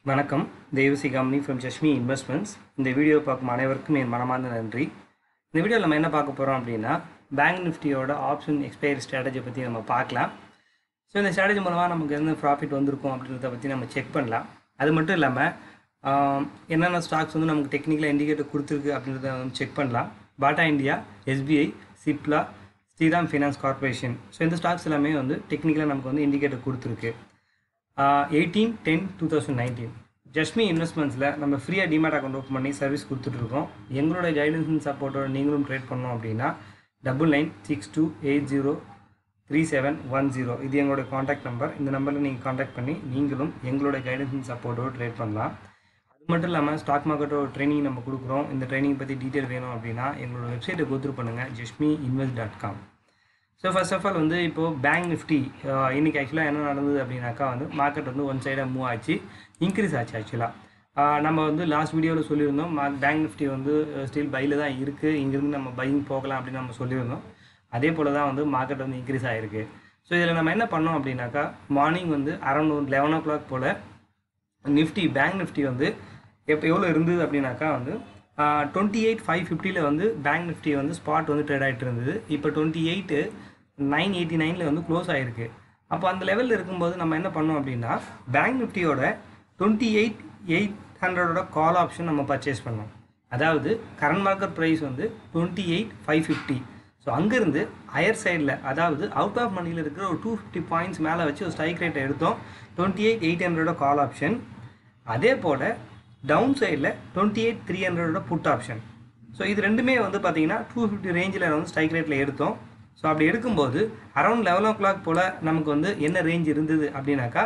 வணக்கம் Devasi company from Jashmi investments இந்த video பார்க்கும் அனைவருக்கும் என் மனமார்ந்த நன்றி இந்த வீடியோவில் நம்ம என்ன பார்க்க போகிறோம் அப்படின்னா பேங்க் நிஃப்டியோட ஆப்ஷன் எக்ஸ்பைரி ஸ்ட்ராட்டஜி பற்றி நம்ம பார்க்கலாம் ஸோ இந்த ஸ்ட்ராட்டஜி மூலமாக நமக்கு என்ன ப்ராஃபிட் வந்திருக்கும் அப்படின்றத பற்றி நம்ம செக் பண்ணலாம் அது மட்டும் இல்லாமல் என்னென்ன ஸ்டாக்ஸ் வந்து நமக்கு டெக்னிக்கலாக இண்டிகேட்டர் கொடுத்துருக்கு அப்படின்றத வந்து செக் பண்ணலாம் Bata India SBI Cipla Shriram finance corporation so இந்த ஸ்டாக்ஸ் எல்லாமே வந்து டெக்னிக்கலாக நமக்கு வந்து இண்டிகேட்டர் கொடுத்துருக்கு eighteen ten two thousand nineteen Jasmi இன்வெஸ்ட்மெண்ட்ஸில் நம்ம ஃப்ரீயாக டிமேட் அக்கௌண்ட் ஓப்பன் பண்ணி சர்வீஸ் கொடுத்துட்ருக்கோம் எங்களோட கைடன்ஸ் அண்ட் சப்போர்ட்டோட நீங்களும் ட்ரேட் பண்ணோம் அப்படின்னா double nine six two eight zero three seven one zero இது எங்களோட காண்டாக்ட் நம்பர் இந்த நம்பரில் நீங்கள் காண்டாக்ட் பண்ணி நீங்களும் எங்களோட கைடன்ஸ் அண்ட் சப்போர்ட்டோட ட்ரேட் பண்ணலாம் அது மட்டும் இல்லாமல் ஸ்டாக் மார்க்கெட்டோட ட்ரைனிங் நம்ம கொடுக்குறோம் இந்த ட்ரைனிங் பற்றி டீட்டெயில் வேணும் அப்படின்னா எங்களோட வெப்சைட்டை கோத்ரூ பண்ணுங்கள் Jasmi invest dot com so first of all வந்து இப்போது பேங்க் நிஃப்டி இன்றைக்கி ஆக்சுவலாக என்ன நடந்தது அப்படின்னாக்கா வந்து மார்க்கெட் வந்து ஒன் சைடாக மூவ் ஆச்சு இன்க்ரீஸ் ஆச்சு ஆக்சுவலாக நம்ம வந்து லாஸ்ட் வீடியோவில் சொல்லியிருந்தோம் மா பேங்க் நிஃப்டி வந்து ஸ்டில் பையில் தான் இருக்குது இங்கேருந்து நம்ம பையிங் போகலாம் அப்படின்னு நம்ம சொல்லியிருந்தோம் அதே போல் தான் வந்து மார்க்கெட் வந்து இன்க்ரீஸ் ஆகிருக்கு ஸோ இதில் நம்ம என்ன பண்ணோம் அப்படின்னாக்கா மார்னிங் வந்து அரௌண்ட் லெவன் ஓ கிளாக் போல் நிஃப்டி பேங்க் நிஃப்டி வந்து எப்போ எவ்வளோ இருந்தது அப்படின்னாக்கா வந்து டுவெண்ட்டி எயிட் ஃபைவ் ஃபிஃப்டியில் வந்து பேங்க் நிஃப்டி வந்து ஸ்பாட் வந்து ட்ரேட் ஆகிட்டு இருந்தது இப்போ டுவெண்ட்டி எயிட்டு நைன் எயிட்டி நைனில் வந்து க்ளோஸ் ஆகிருக்கு அப்போ அந்த லெவலில் இருக்கும்போது நம்ம என்ன பண்ணோம் அப்படின்னா பேங்க் நிஃப்டியோட டுவெண்ட்டி எயிட் எயிட் ஹண்ட்ரடோட கால் ஆப்ஷன் நம்ம பர்ச்சேஸ் பண்ணோம் அதாவது கரண்ட் மார்க்கெட் ப்ரைஸ் வந்து twenty eight five fifty so அங்கேருந்து ஹையர் சைடில் அதாவது அவுட் ஆஃப் மணியில் இருக்கிற ஒரு டூ ஃபிஃப்டி பாயிண்ட்ஸ் மேலே வச்சு ஒரு ஸ்ட்ரைக் ரேட்டை எடுத்தோம் டுவெண்ட்டி எயிட் எயிட் ஹண்ட்ரடோட கால் ஆப்ஷன் அதே போல் டவுன் சைடில் டுவெண்ட்டி எயிட் த்ரீ ஹண்ட்ரடோட புட் ஆப்ஷன் ஸோ இது ரெண்டுமே வந்து பார்த்தீங்கன்னா டூ ஃபிஃப்டி ரேஞ்சில் வந்து ஸ்ட்ரைக் ரேட்டில் எடுத்தோம் ஸோ அப்படி எடுக்கும்போது அரௌண்ட் லெவன் ஓ கிளாக் போல் நமக்கு வந்து என்ன ரேஞ்ச் இருந்தது அப்படின்னாக்கா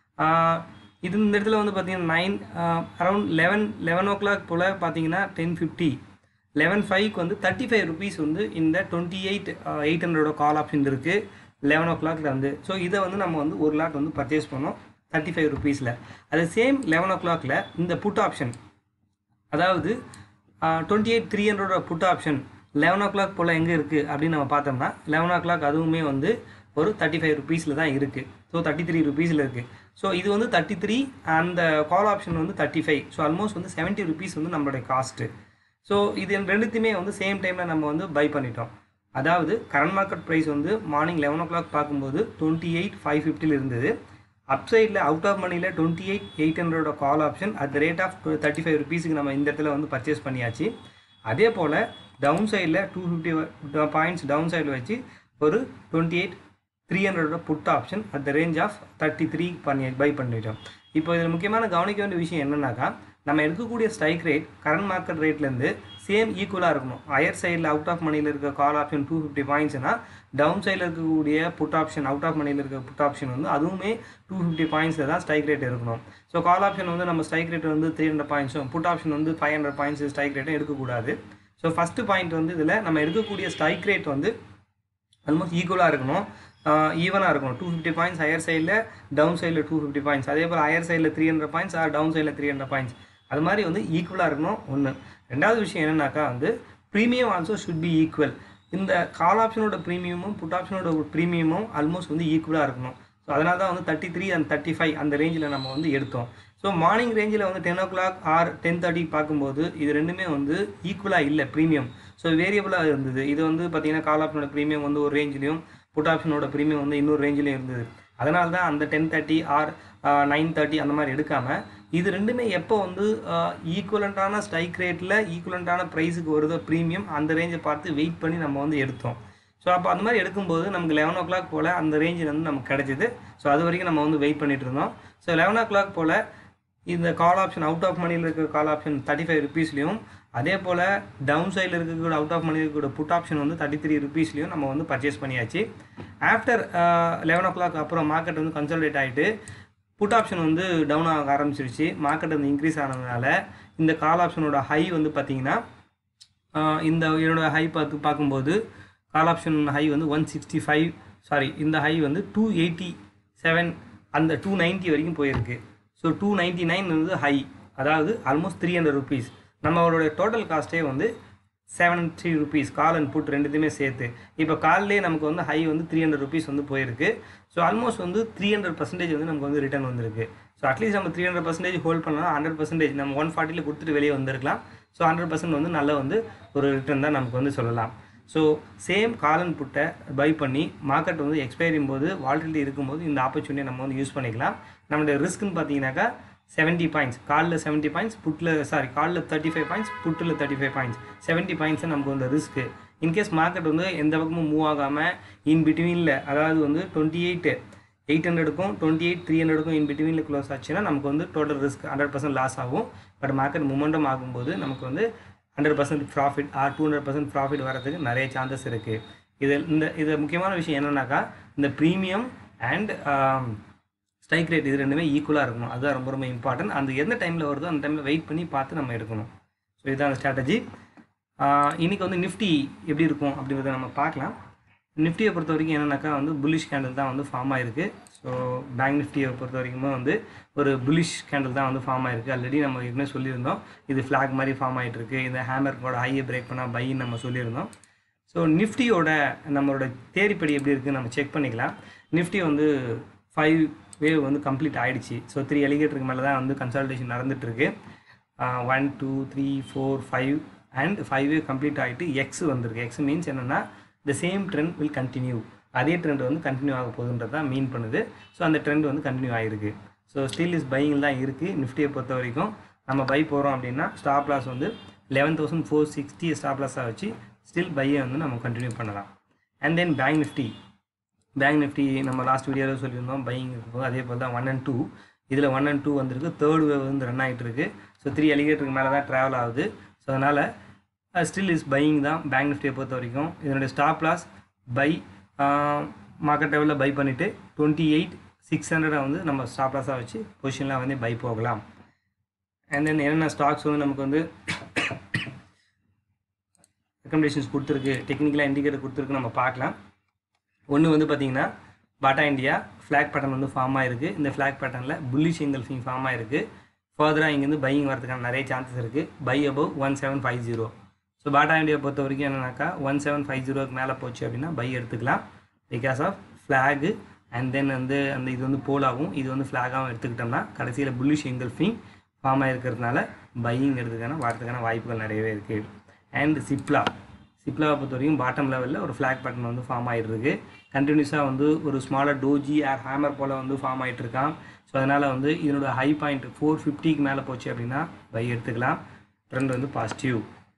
இது இந்த இடத்துல வந்து பார்த்தீங்கன்னா nine around eleven eleven o'clock போல் பார்த்தீங்கன்னா டென் ஃபிஃப்டி லெவன் ஃபைவ்க்கு வந்து தேர்ட்டி ஃபைவ் ருபீஸ் வந்து இந்த டுவெண்ட்டி எயிட் எயிட் ஹண்ட்ரடோட கால் ஆப்ஷன் இருக்குது லெவன் ஓ கிளாக்ல வந்து ஸோ இதை வந்து நம்ம வந்து ஒரு லாட் வந்து பர்ச்சேஸ் பண்ணோம் தேர்ட்டி ஃபைவ் ருபீஸில் அது சேம் லெவன் ஓ கிளாக்ல இந்த புட் ஆப்ஷன் அதாவது டுவெண்ட்டி எயிட் த்ரீ ஹண்ட்ரடோட put option eleven o'clock போல் எங்கே இருக்குது அப்படின்னு நம்ம பார்த்தோம்னா லெவன் ஓ கிளாக் அதுவுமே வந்து ஒரு தேர்ட்டி ஃபைவ் ருபீஸில் தான் இருக்குது ஸோ தேர்ட்டி த்ரீ ருபீஸில் இருக்குது ஸோ இது வந்து தேர்ட்டி த்ரீ அந்த கால் ஆப்ஷன் வந்து தேர்ட்டி ஃபைவ் ஸோ ஆல்மோஸ்ட் வந்து செவன்ட்டி ருபீஸ் வந்து நம்மளுடைய காஸ்ட்டு ஸோ இது ரெண்டுத்தையுமே வந்து சேம் டைமில் நம்ம வந்து பை பண்ணிட்டோம் அதாவது கரண்ட் மார்க்கெட் ப்ரைஸ் வந்து மார்னிங் லெவன் ஓ கிளாக் பார்க்கும்போது டுவெண்ட்டி எயிட் ஃபைவ் ஃபிஃப்டியில் இருந்தது அப்சைடில் அவுட் ஆஃப் மணியில் டுவெண்ட்டி எயிட் எயிட் ஹண்ட்ரடோட call option at the rate of thirty five ருபீஸுக்கு நம்ம இந்த இடத்துல வந்து பர்ச்சேஸ் பண்ணியாச்சு அதே போல் டவுன் சைடில் டூ ஃபிஃப்டி பாயிண்ட்ஸ் டவுன் சைடில் வச்சு ஒரு டுவெண்ட்டி எயிட் த்ரீ ஹண்ட்ரடோட put option at the range of thirty three பண்ணி பை பண்ணிட்டோம் இப்போ இதில் முக்கியமான கவனிக்க வேண்டிய விஷயம் என்னன்னாக்கா நம்ம எடுக்கக்கூடிய ஸ்ட்ரைக் ரேட் கரண்ட் மார்க்கெட் ரேட்லேருந்து சேம் ஈக்குவலாக இருக்கணும் ஹையர் சைடில் அவுட் ஆஃப் மணியில் இருக்க கால் ஆப்ஷன் டூ ஃபிஃப்டி பாயிண்ட்ஸ்னா டவுன் சைடில் இருக்கக்கூடிய புட் ஆப்ஷன் அவுட் ஆஃப் மணியில் இருக்க புட் ஆப்ஷன் வந்து அதுவுமே டூ ஃபிஃப்டி பாயிண்ட்ஸில் தான் ஸ்ட்ரைக் ரேட் இருக்கணும் ஸோ கால் ஆப்ஷன் வந்து நம்ம ஸ்ட்ரைக் ரேட் வந்து த்ரீ ஹண்ட்ரட் பாயிண்ட்ஸும் புட் ஆப்ஷன் வந்து ஃபைவ் ஹண்ட்ரட் பாயிண்ட்ஸ் ஸ்ட்ரைக் ரேட்டும் எடுக்கக்கூடாது ஸோ ஃபஸ்ட்டு பாயிண்ட் வந்து இதில் நம்ம எடுக்கக்கூடிய ஸ்ட்ரைக் ரேட் வந்து ஆல்மோஸ்ட் ஈக்குவலாக இருக்கணும் ஈவனாக இருக்கணும் டூ ஃபிஃப்டி பாயிண்ட்ஸ் ஹையர் சைடில் டவுன் சைடில் டூ ஃபிஃப்டி பாயிண்ட்ஸ் அதே போல் ஹையர் சைடில் three hundred points or down சைடில் த்ரீ ஹண்ட்ரட் பாயிண்ட்ஸ் அது மாதிரி வந்து ஈக்குவலாக இருக்கணும் ஒன்று ரெண்டாவது விஷயம் என்னன்னாக்கா வந்து premium also should be equal இந்த கால் ஆப்ஷனோட ப்ரீமியமும் புட் ஆப்ஷனோட ப்ரீமியமும் ஆல்மோஸ்ட் வந்து ஈக்குவலாக இருக்கணும் ஸோ அதனால தான் வந்து thirty three and thirty five அந்த ரேஞ்சில் நம்ம வந்து எடுத்தோம் ஸோ மார்னிங் ரேஞ்சில் வந்து ten o'clock or ten thirty பார்க்கும்போது இது ரெண்டுமே வந்து ஈக்குவலாக இல்லை ப்ரீமியம் ஸோ வேரியபிளாக இருந்தது இது வந்து பார்த்தீங்கன்னா கால் ஆப்ஷனோட ப்ரீமியம் வந்து ஒரு ரேஞ்சிலையும் புட் ஆப்ஷனோட ப்ரீமியம் வந்து இன்னொரு ரேஞ்சிலையும் இருந்தது அதனால தான் அந்த ten thirty or nine thirty அந்த மாதிரி எடுக்காமல் இது ரெண்டுமே எப்போ வந்து ஈக்குவலண்ட்டான ஸ்ட்ரைக் ரேட்டில் ஈக்குவலண்ட்டான ப்ரைஸுக்கு வருதோ ப்ரீமியம் அந்த ரேஞ்சை பார்த்து வெயிட் பண்ணி நம்ம வந்து எடுத்தோம் ஸோ அப்போ அந்த மாதிரி எடுக்கும்போது நமக்கு லெவன் ஓ கிளாக் போல் அந்த ரேஞ்சில் வந்து நமக்கு கிடச்சிது ஸோ அது வரைக்கும் நம்ம வந்து வெயிட் பண்ணிட்டு இருந்தோம் ஸோ லெவன் ஓ கிளாக் போல் இந்த கால் ஆப்ஷன் அவுட் ஆஃப் மணியில் இருக்கிற கால் ஆப்ஷன் தேர்ட்டி ஃபைவ் ருபீஸ்லையும் அதே போல் டவுன் சைடில் இருக்கக்கூடிய அவுட் ஆஃப் மணியில் இருக்கக்கூடிய புட் ஆப்ஷன் வந்து தேர்ட்டி த்ரீ ருபீஸ்லையும் நம்ம வந்து பர்ச்சேஸ் பண்ணியாச்சு ஆஃப்டர் லெவன் ஓ கிளாக் அப்புறம் மார்க்கெட் வந்து கன்சல்டேட் ஆகிட்டு புட் ஆப்ஷன் வந்து டவுன் ஆக ஆரம்பிச்சிருச்சு மார்க்கெட் வந்து இன்க்ரீஸ் ஆனதுனால இந்த கால் ஆப்ஷனோட ஹை வந்து பார்த்திங்கன்னா இந்த என்னோட ஹை பார்த்து பார்க்கும்போது கால் ஆப்ஷன் ஹை வந்து ஒன் சிக்ஸ்டி ஃபைவ் சாரி இந்த ஹை வந்து டூ எயிட்டி செவன் அந்த டூ நைன்ட்டி வரைக்கும் போயிருக்கு ஸோ டூ நைன்ட்டி நைன் வந்து ஹை அதாவது ஆல்மோஸ்ட் த்ரீ ஹண்ட்ரட் ருபீஸ் நம்மளோட டோட்டல் காஸ்ட்டே வந்து seven three rupees call and put ரெண்டுத்தையுமே சேர்த்து இப்போ கால்லேயே நமக்கு வந்து ஹை வந்து த்ரீ ஹண்ட்ரட் ருபீஸ் வந்து போயிருக்கு ஸோ ஆல்மோஸ்ட் வந்து த்ரீ ஹண்ட்ரட் பர்சன்டேஜ் வந்து நமக்கு வந்து ரிட்டர்ன் வந்திருக்கு ஸோ அட்லீஸ்ட் நம்ம த்ரீ ஹண்ட்ரட் பர்சன்டேஜ் ஹோல்ட் பண்ணலாம் ஹண்ட்ரட் பர்சன்டேஜ் நம்ம ஒன் ஃபார்ட்டியில் கொடுத்துட்டு வெளியே வந்திருக்கலாம் ஸோ ஹண்ட்ரட் பர்சன்ட் வந்து நல்ல வந்து ஒரு ரிட்டர்ன் தான் நமக்கு வந்து சொல்லலாம் ஸோ சேம் காலன் புட்டை பை பண்ணி மார்க்கெட் வந்து எக்ஸ்பைரிங் போது வால்டிலிட்டி இருக்கும்போது இந்த ஆப்பர்ச்சுனிட்டியை நம்ம வந்து யூஸ் பண்ணிக்கலாம் நம்மளுடைய ரிஸ்க்னு பார்த்தீங்கன்னாக்கா செவன்ட்டி பாயிண்ட்ஸ் காலில் செவன்ட்டி பாயிண்ட்ஸ் புட்டில் சாரி காலில் தேர்ட்டி ஃபைவ் பாயிண்ட்ஸ் புட்டில் thirty five points seventy points நமக்கு வந்து ரிஸ்க்கு இன்கேஸ் மார்க்கெட் வந்து எந்த பக்கமும் மூவ் ஆகாமல் இன் பிட்வீனில் அதாவது வந்து டுவெண்ட்டி எயிட் எயிட் ஹண்ட்ரடுக்கும் டுவெண்ட்டி எயிட் த்ரீ ஹண்ட்ரடுக்கும் இன் பிட்வீனில் க்ளோஸ் ஆச்சுன்னா நமக்கு வந்து total risk hundred percent loss ஆகும் பட் மார்க்கெட் மூமெண்டம் ஆகும்போது நமக்கு வந்து hundred percent profit or two hundred percent profit வரதுக்கு நிறைய சான்சஸ் இருக்குது இது இந்த இது முக்கியமான விஷயம் என்னன்னாக்கா இந்த ப்ரீமியம் அண்ட் ஸ்ட்ரைக் ரேட் இது ரெண்டுமே ஈக்குவலாக இருக்கணும் அதுதான் ரொம்ப ரொம்ப இம்பார்ட்டன்ட் அந்த எந்த டைமில் வருதோ அந்த டைமில் வெயிட் பண்ணி பார்த்து நம்ம எடுக்கணும் ஸோ இதுதான் அந்த ஸ்ட்ராட்டஜி இன்றைக்கி வந்து நிஃப்டி எப்படி இருக்கும் அப்படின்றத நம்ம பார்க்கலாம் நிஃப்டியை பொறுத்த வரைக்கும் என்னன்னாக்கா வந்து புல்லிஷ் கேண்டில் தான் வந்து ஃபார்ம் ஆயிருக்கு ஸோ பேங்க் நிஃப்டியை பொறுத்த வரைக்குமே வந்து ஒரு புல்லிஷ் கேண்டில் தான் வந்து ஃபார்ம் ஆயிருக்கு ஆல்ரெடி நம்ம ஏற்கனவே சொல்லியிருந்தோம் இது ஃப்ளாக் மாதிரி ஃபார்ம் ஆகிட்டு இருக்கு இந்த ஹேமர்க்கோட ஹையை பிரேக் பண்ணால் பைன்னு நம்ம சொல்லியிருந்தோம் ஸோ நிஃப்டியோட நம்மளோட தேரிப்படி எப்படி இருக்குன்னு நம்ம செக் பண்ணிக்கலாம் நிஃப்டி வந்து ஃபைவ் வேவ் வந்து கம்ப்ளீட் ஆயிடுச்சு ஸோ த்ரீ எலிகேட்டருக்கு மேலே தான் வந்து கன்சல்டேஷன் நடந்துட்டுருக்கு one two three four five and five wave complete ஆகிட்டு எக்ஸ் வந்திருக்கு எக்ஸ் மீன்ஸ் என்னென்னா the same trend will continue அதே ட்ரெண்ட் வந்து கண்டினியூ ஆக போகுதுன்றது தான் மீன் பண்ணுது ஸோ அந்த ட்ரெண்ட் வந்து கண்டினியூ ஆகிருக்கு ஸோ ஸ்டில் இஸ் பையிங் தான் இருக்குது நிஃப்டியை பொறுத்த வரைக்கும் நம்ம பை போகிறோம் அப்படின்னா ஸ்டாப் லாஸ் வந்து eleven thousand four sixty stop லாஸாக வச்சு ஸ்டில் பையை வந்து நம்ம கண்டினியூ பண்ணலாம் and then bank Nifty bank Nifty நம்ம லாஸ்ட் வீடியோவில் சொல்லியிருந்தோம் பையிங் இருக்கும் அதே போல் தான் ஒன் அண்ட் டூ இதில் ஒன் அண்ட் டூ வந்திருக்கு தேர்ட் வேவ் வந்து ரன் ஆகிட்டு இருக்கு ஸோ த்ரீ எலிகேட்டருக்கு மேலே தான் ட்ராவல் ஆகுது ஸோ அதனால் ஸ்டில் இஸ் பையிங் தான் பேங்க் நிஃப்டியை பொறுத்த வரைக்கும் இதனுடைய ஸ்டாப் லாஸ் பை மார்க்கெட் லெவலில் பை பண்ணிவிட்டு டுவெண்ட்டி எயிட் சிக்ஸ் ஹண்ட்ரடை வந்து நம்ம ஸ்டாப் லாஸாக வச்சு பொசிஷனில் வந்து பை போகலாம் அண்ட் தென் என்னென்ன ஸ்டாக்ஸ் வந்து நமக்கு வந்து ரெக்கமெண்டேஷன்ஸ் கொடுத்துருக்கு டெக்னிக்கலாக இண்டிகேட்டர் கொடுத்துருக்கு நம்ம பார்க்கலாம் ஒன்று வந்து பார்த்தீங்கன்னா பாட்டா இந்தியா ஃப்ளாக் பேட்டர்ன் வந்து ஃபார்ம் ஆயிருக்கு இந்த ஃப்ளாக் பேட்டர்னில் புல்லிஷ் எங்கல் ஃபிங் ஃபார்ம் ஆயிருக்கு ஃபர்தராக இங்கேருந்து பையிங் வரதுக்கான நிறைய சான்சஸ் இருக்குது buy above one seven five zero so Bata India பொறுத்த வரைக்கும் என்னன்னாக்கா ஒன் செவன் ஃபைவ் ஜீரோக்கு மேலே போச்சு அப்படின்னா பை எடுத்துக்கலாம் because of flag and then வந்து அந்த இது வந்து போலாகவும் இது வந்து ஃப்ளாகாகவும் எடுத்துக்கிட்டோம்னா கடைசியில் புல்லிஷ் எங்கல் ஃபிங் ஃபார்ம் ஆகிருக்கிறதுனால பையிங் எடுத்துக்கான வரதுக்கான வாய்ப்புகள் நிறையவே இருக்குது அண்ட் சிப்லா சிப்லாவை பொறுத்த வரைக்கும் பாட்டம் லெவலில் ஒரு ஃப்ளாக் பேட்டர்ன் வந்து ஃபார்ம் ஆகிட்டு இருக்கு கண்டினியூஸாக வந்து ஒரு ஸ்மாலர் டோஜி ஆர் ஹேமர் போல் வந்து ஃபார்ம் ஆகிட்டு இருக்கான் ஸோ அதனால் வந்து இதனோட ஹை பாயிண்ட் ஃபோர் ஃபிஃப்டிக்கு மேலே போச்சு அப்படின்னா பை எடுத்துக்கலாம் ட்ரெண்ட் வந்து பாசிட்டிவ்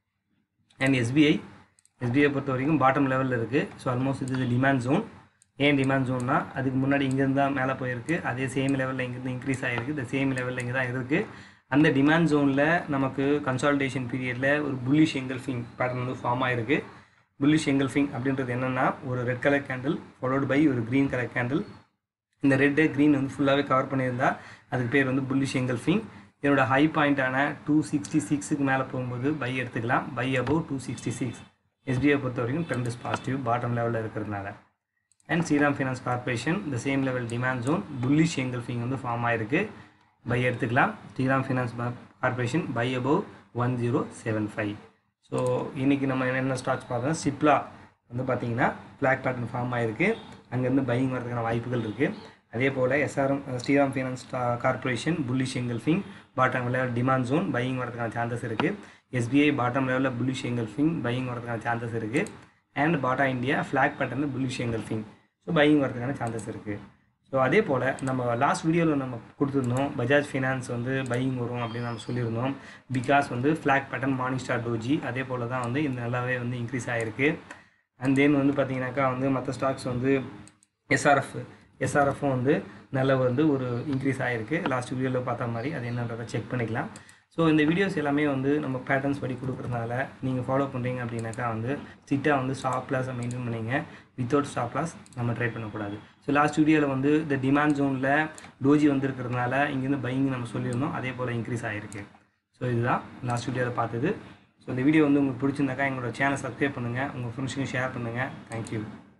அண்ட் எஸ்பிஐ எஸ்பிஐ பொறுத்த வரைக்கும் பாட்டம் லெவலில் இருக்குது ஸோ ஆல்மோஸ்ட் இது டிமாண்ட் ஜோன் ஏன் டிமாண்ட் ஜோன்னா அதுக்கு முன்னாடி இங்கேருந்து தான் மேலே போயிருக்கு அதே சேம் லெவலில் இங்கேருந்து இன்க்ரீஸ் ஆகிருக்கு இந்த சேம் லெவலில் இங்கே தான் இருக்குது அந்த டிமாண்ட் ஜோனில் நமக்கு கன்சால்டேஷன் பீரியடில் ஒரு புல்லிஷ் எங்கல்ஃபிங் பேட்டர்ன் வந்து ஃபார்ம் ஆகிருக்கு புல்லிஷ் எங்கல்ஃபிங் அப்படின்றது என்னென்னா ஒரு red colour candle followed by ஒரு க்ரீன் கலர் கேண்டில் இந்த ரெட்டு க்ரீன் வந்து ஃபுல்லாகவே கவர் பண்ணியிருந்தா அதுக்கு பேர் வந்து புல்லிஷ் எங்கல்ஃபிங் என்னோட ஹை பாயிண்டான டூ சிக்ஸ்டி சிக்ஸுக்கு மேலே போகும்போது பை எடுத்துக்கலாம் buy above two sixty six SBI பொறுத்த வரைக்கும் ட்ரெண்ட் இஸ் பாசிட்டிவ் பாட்டம் லெவலில் இருக்கிறதுனால அண்ட் ஸ்ரீராம் ஃபினான்ஸ் கார்பரேஷன் இந்த same level demand zone bullish engulfing வந்து ஃபார்ம் ஆயிருக்கு பை எடுத்துக்கலாம் Shriram finance Corporation buy above one zero seven five so இன்றைக்கி நம்ம என்னென்ன ஸ்டாக்ஸ் பார்த்தோம்னா சிப்லா வந்து பார்த்தீங்கன்னா பிளாக் பேட்டர்ன் ஃபார்ம் ஆயிருக்கு அங்கேருந்து பையிங் வரதுக்கான வாய்ப்புகள் இருக்குது அதே போல் SRM Shriram finance Corporation bullish engulfing bottom level demand zone buying வரதுக்கான சான்சஸ் இருக்குது எஸ்பிஐ பாட்டம் லெவலில் புல்லிஷ் எங்கல்ஃபிங் பையிங் வரதுக்கான சான்சஸ் இருக்குது அண்ட் பாட்டா இந்தியா ஃப்ளாக் பேட்டர்னில் புல்லிஷ் எங்கல்ஃபிங் ஸோ பையிங் வரதுக்கான சான்சஸ் இருக்குது ஸோ அதே போல் நம்ம லாஸ்ட் வீடியோவில் நம்ம கொடுத்துருந்தோம் பஜாஜ் ஃபினான்ஸ் வந்து பையிங் வரும் அப்படின்னு நம்ம சொல்லியிருந்தோம் பிகாஸ் வந்து flag pattern morning star doji அதே போல் தான் வந்து இந்த நல்லாவே வந்து இன்க்ரீஸ் ஆகிருக்கு அண்ட் தென் வந்து பார்த்தீங்கன்னாக்கா வந்து மற்ற ஸ்டாக்ஸ் வந்து எஸ்ஆர்எஃப் எஸ்ஆர்எஃப்பும் வந்து நல்ல வந்து ஒரு இன்க்ரீஸ் ஆகிருக்கு லாஸ்ட் வீடியோவில் பார்த்த மாதிரி அது என்னன்றதை செக் பண்ணிக்கலாம் ஸோ இந்த வீடியோஸ் எல்லாமே வந்து நம்ம பேட்டர்ன்ஸ் படி கொடுக்குறதுனால நீங்கள் ஃபாலோ பண்ணுறீங்க அப்படின்னாக்கா வந்து ஸ்ட்ரிக்டாக வந்து ஸ்டாப் லாஸை மெயின்டைன் பண்ணிங்க வித்தவுட் ஸ்டாப் லாஸ் நம்ம ட்ரை பண்ணக்கூடாது ஸோ லாஸ்ட் வீடியோவில் வந்து இந்த டிமாண்ட் ஜோனில் டோஜி வந்திருக்கிறதுனால இங்கேருந்து பையிங் நம்ம சொல்லியிருந்தோம் அதே போல் இன்க்ரீஸ் ஆகிருக்கு ஸோ இதுதான் லாஸ்ட் வீடியோவில் பார்த்தது ஸோ இந்த வீடியோ வந்து உங்களுக்கு பிடிச்சிருந்தாக்கா எங்களோட சேனல் சப்ஸ்கிரைப் பண்ணுங்கள் உங்கள் ஃப்ரெண்ட்ஸுக்கும் ஷேர் பண்ணுங்கள் தேங்க்யூ